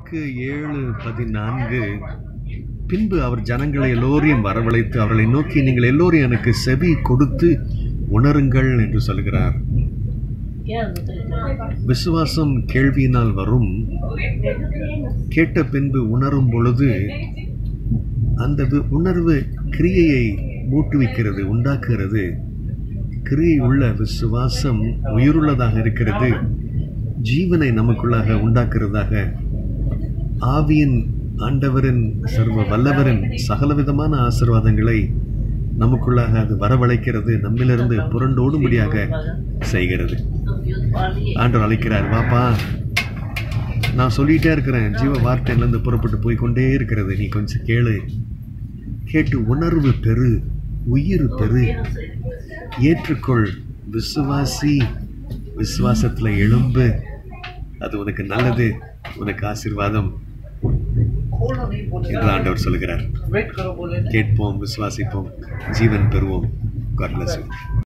Mark ஏழு பதினான்கு பின்பு அவர் ஜனங்களை எல்லோரையும் வரவழைத்து அவர்களை நோக்கி நீங்கள் எல்லோரும் எனக்கு செவி கொடுத்து உணருங்கள் என்று சொல்கிறார் விசுவாசம் கேள்வியினால் வரும் கேட்ட பின்பு உணரும் பொழுது அந்த வி- உணர்வு கிரியையை ஊட்டுவிக்கிறது உண்டாக்குகிறது கிரியை உள்ள விசுவாசம் உயிருள்ளதாக இருக்கிறது ஜீவனை நமக்குள்ளாக உண்டாக்குறதாக ஆவியின் ஆண்டவரின் சர்வ வல்லவரின் சகலவிதமான ஆசீர்வாதங்களை நமக்குள்ளாக அது வரவழைக்கிறது நம்மிலிருந்து புரண்டோடும்படியாக செய்கிறது ஆண்டவர் அழைக்கிறார் வாப்பா நான் சொல்லிட்டே இருக்கிறேன் ஜீவ வார்த்தையிலேருந்து புறப்பட்டு போய் கொண்டே இருக்கிறது நீ கொஞ்சம் கேளு கேட்டு உணர்வு பெறு உயிர் பெறு ஏற்றுக்கொள் விசுவாசி விசுவாசத்துல எழும்பு அது உனக்கு நல்லது உனக்கு ஆசீர்வாதம் என்று ஆண்டவர் சொல்கிறார் वेट करो बोले கேட்போம் விசுவாசிப்போம் ஜீவன் பெறுவோம் God bless you.